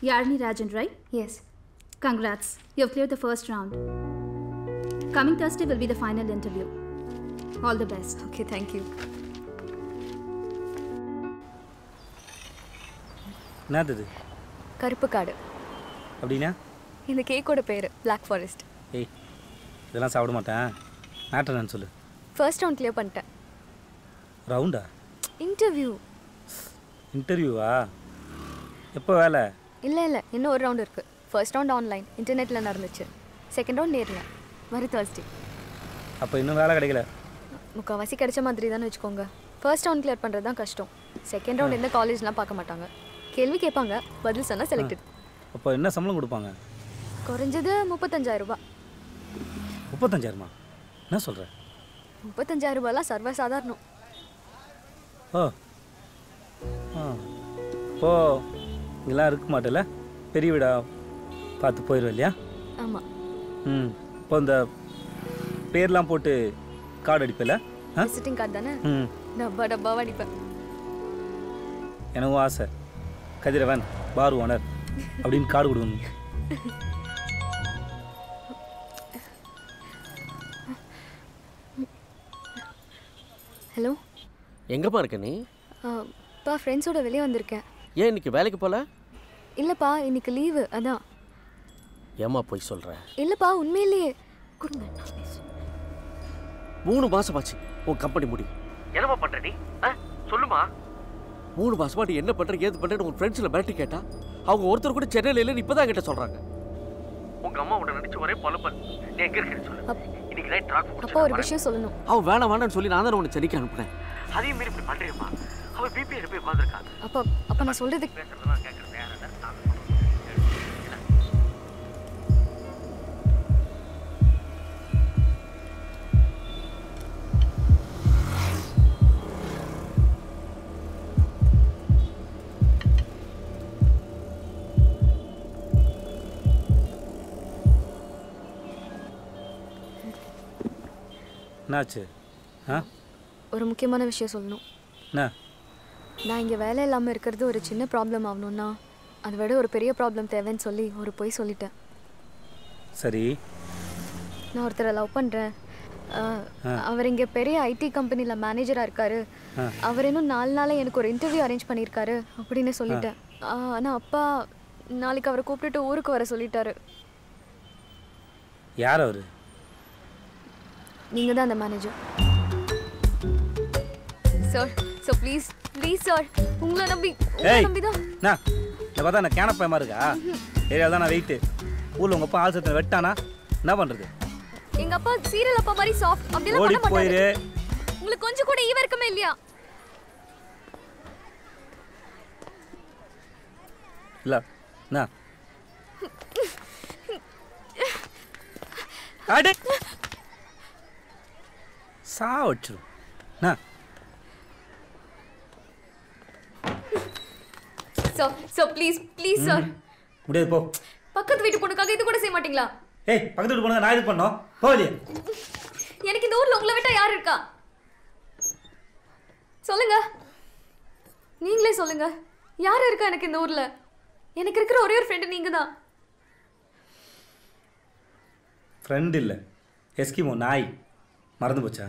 Yarni Rajan, right? Yes. Congrats. You've cleared the first round. Coming Thursday will be the final interview. All the best. Okay, thank you. என்னது இது கருப்பு காடு அப்படின்னா இந்த கேக்கோட பேர் Black forest ஏய் இதெல்லாம் சாப்பிட மாட்டேன் மேட்டர் என்னன்னு சொல்லு ஃபர்ஸ்ட் ரவுண்ட் கிளியர் பண்ணிட்டேன் ரவுண்டா இன்டர்வியூ இன்டர்வியூவா எப்போ வேலை இல்லை இல்லை இன்னும் ஒரு ரவுண்ட் இருக்குது ஃபர்ஸ்ட் ரவுண்ட் ஆன்லைன் இன்டர்நெட்டில் நடந்துச்சு செகண்ட் ரவுண்ட் நேரில் வர தேர்ஸ்டே அப்போ இன்னும் வேலை கிடைக்கல முக்கால்வாசி கிடைச்ச மாதிரி தானே வச்சுக்கோங்க ஃபர்ஸ்ட் ரவுண்ட் கிளியர் பண்ணுறது தான் கஷ்டம் செகண்ட் ரவுண்ட் எந்த காலேஜ்லாம் பார்க்க மாட்டாங்க கேள்வி கேட்பாங்க பதில் சொன்னால் செலக்டட் அப்போ என்ன சம்பளம் கொடுப்பாங்க குறைஞ்சது முப்பத்தஞ்சாயிரம் ரூபாய் முப்பத்தஞ்சாயிரமா என்ன சொல்கிற முப்பத்தஞ்சாயிரம் ரூபாய்லாம் சர்வ சாதாரணம் ஓ ஆ ஓ இங்கெல்லாம் இருக்க மாட்டேல பெரிய வீடா பார்த்து போயிடுவேன் இல்லையா ஆமாம் ம் இப்போ இந்த பேர்லாம் போட்டு கார்டு அடிப்பில்ல ஆ விசிட்டிங் கார்டு தானே ம் டப்பா டப்பாவாக அடிப்பேன் எனக்கும் ஆசை கதிரவன் பார் ஓனர் அப்படின்னு கார்டு கொடுக்கணும் ஹலோ எங்கப்பா இருக்க நீ பா ஃப்ரெண்ட்ஸோட வெளியே வந்திருக்கேன் ஏன் இன்னைக்கு வேலைக்கு போல இல்லைப்பா இன்னைக்கு லீவு அதான் ஏமா போய் சொல்ற இல்லைப்பா உண்மையிலேயே கொடுங்க நான் பேசுறேன். மூணு மாசம் ஆச்சு உன் கம்பெனி முடி என்னமா பண்ற நீ சொல்லுமா மூணு மாசமா நீ என்ன பண்ற ஏது பண்றேன்னு உன் ஃப்ரெண்ட்ஸ்ல மிரட்டி கேட்டா அவங்க ஒருத்தர் கூட சென்னையில இல்லைன்னு இப்பதான் கிட்ட சொல்றாங்க உங்க அம்மா உன்னை நினைச்சு ஒரே பொலப்பல் நீ எங்க இருக்கேன்னு சொல்லு அப்- இன்னைக்கு நைட் ட்ராக் அப்பா ஒரு விஷயம் சொல்லணும் அவன் வேணாம் வேணாம்னு சொல்லி நான் தான் உன்னை சென்னைக்கு அனுப்புனேன் அதையும் மீறி இப்படி பண்றியம்மா அவன் பிபி போய் உட்காந்துருக்காங்க அப்பா அப்பா நான் சொல்றது பேசுறதெல்லாம் கேட்கறது யாரா என்னாச்சு ஆ ஒரு முக்கியமான விஷயம் சொல்லணும் என்ன நான் இங்கே வேலை இல்லாமல் இருக்கிறது ஒரு சின்ன ப்ராப்ளம் ஆகணும்னா அதை விட ஒரு பெரிய ப்ராப்ளம் தேவைன்னு சொல்லி ஒரு பொய் சொல்லிட்டேன் சரி நான் ஒருத்தரை லவ் பண்ணுறேன் அவர் இங்கே பெரிய ஐடி கம்பெனியில் மேனேஜராக இருக்காரு அவர் இன்னும் நாலு நாளாக எனக்கு ஒரு இன்டர்வியூ அரேஞ்ச் பண்ணியிருக்காரு அப்படின்னு சொல்லிட்டேன் ஆனால் அப்பா நாளைக்கு அவரை கூப்பிட்டுட்டு ஊருக்கு வர சொல்லிட்டாரு யார் அவர் நீங்கள் தான் அந்த manager sir so please please sir உங்களை நம்பி உங்களை ஏய் நம்பி தான் என்ன இதை பார்த்தா நான் கேனப்பயமா இருக்கா ஏரியாவில் தான் நான் வெயிட்டு ஊரில் உங்கள் அப்பா ஆள் சத்தனை வெட்டானா என்ன பண்ணுறது எங்க அப்பா சீரியல் அப்பா மாதிரி சாஃப்ட் அப்படிலாம் ஓடி பண்ண மாட்டாரு போயிரு உங்களுக்கு கொஞ்சம் கூட ஈவ இருக்கமே இல்லையா இல்லை என்ன அடே சா வச்சிரும் என்ன sir sir please please sir முடியாது போ பக்கத்து வீட்டு பொண்ணுக்காக இது கூட செய்ய மாட்டீங்களா ஏய் பக்கத்து வீட்டு போனதை நான் இது பண்ணோம் போகலையே எனக்கு இந்த ஊர்ல உங்களை விட்டா யார் இருக்கா சொல்லுங்க நீங்களே சொல்லுங்க யார் இருக்கா எனக்கு இந்த ஊர்ல எனக்கு இருக்கிற ஒரே ஒரு ஃப்ரெண்டு நீங்க தான் ஃப்ரெண்ட் இல்லை எஸ்கிமோ நாய் மறந்து போச்சா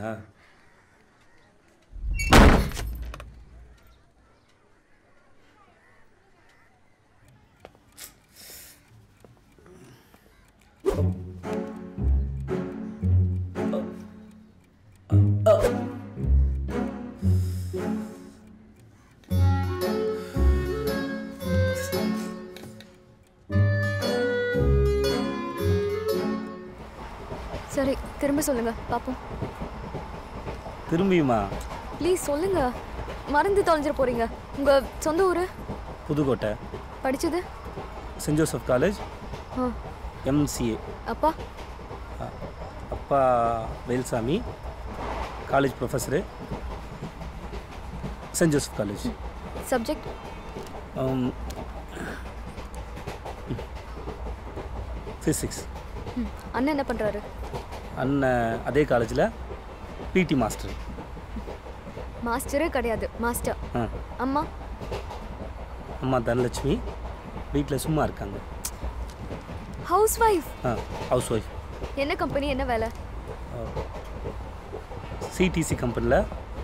சரி திரும்ப சொல்லுங்க பாப்போம் திரும்பியுமா ப்ளீஸ் சொல்லுங்க மறந்து தொலைஞ்சிட போறீங்க உங்க சொந்த ஊரு புதுக்கோட்டை படிச்சது சென்ட் ஜோசப் காலேஜ் ஆ எம்சிஏ அப்பா அப்பா Velsamy college professor saint Joseph college subject physics அண்ணன் என்ன பண்றாரு அண்ணன் அதே காலேஜில் பிடி மாஸ்டர் மாஸ்டரே கிடையாது மாஸ்டர் ஆ அம்மா அம்மா தனலட்சுமி வீட்டில் சும்மா இருக்காங்க ஹவுஸ் ஒய்ஃப் ஆ ஹவுஸ் ஒய்ஃப் என்ன கம்பெனி என்ன வேலை சிடிசி கம்பெனியில்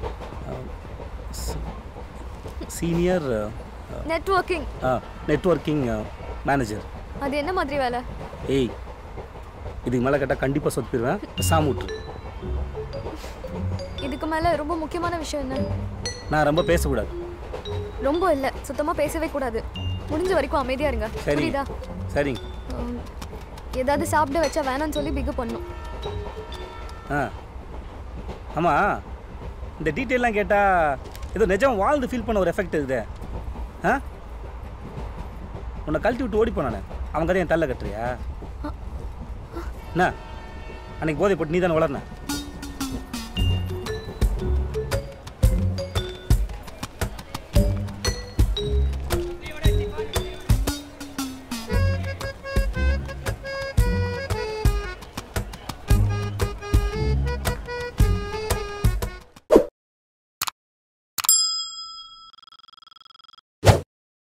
சீனியர் நெட்வொர்க்கிங் நெட்வொர்க்கிங் மேனேஜர் அது என்ன மாதிரி வேலை ஏய் இதுக்கு மேலே கேட்டால் கண்டிப்பாக சொத்துப்பிடுவேன் சாமி விட்டுரு இதுக்கு மேலே ரொம்ப முக்கியமான விஷயம் என்ன நான் ரொம்ப பேசக்கூடாது ரொம்ப இல்லை சுத்தமாக பேசவே கூடாது முடிஞ்ச வரைக்கும் அமைதியாக இருங்க சரி புரியுதா சரிங்க உம், ஏதாவது சாப்பிட வச்சா வேணாம்னு சொல்லி பிகு பண்ணும் ஆ ஆமாம் இந்த டீட்டெயிலாம் கேட்டால் ஏதோ நிஜம் வாழ்ந்து ஃபீல் பண்ண ஒரு எஃபெக்ட் இருக்குது ஆ உன்னை கழட்டி விட்டு ஓடி போனானே அவன் கதையை என் தள்ள கட்டுறியா என்ன அன்னைக்கு போதை போட்டு நீ தானே வளர்ன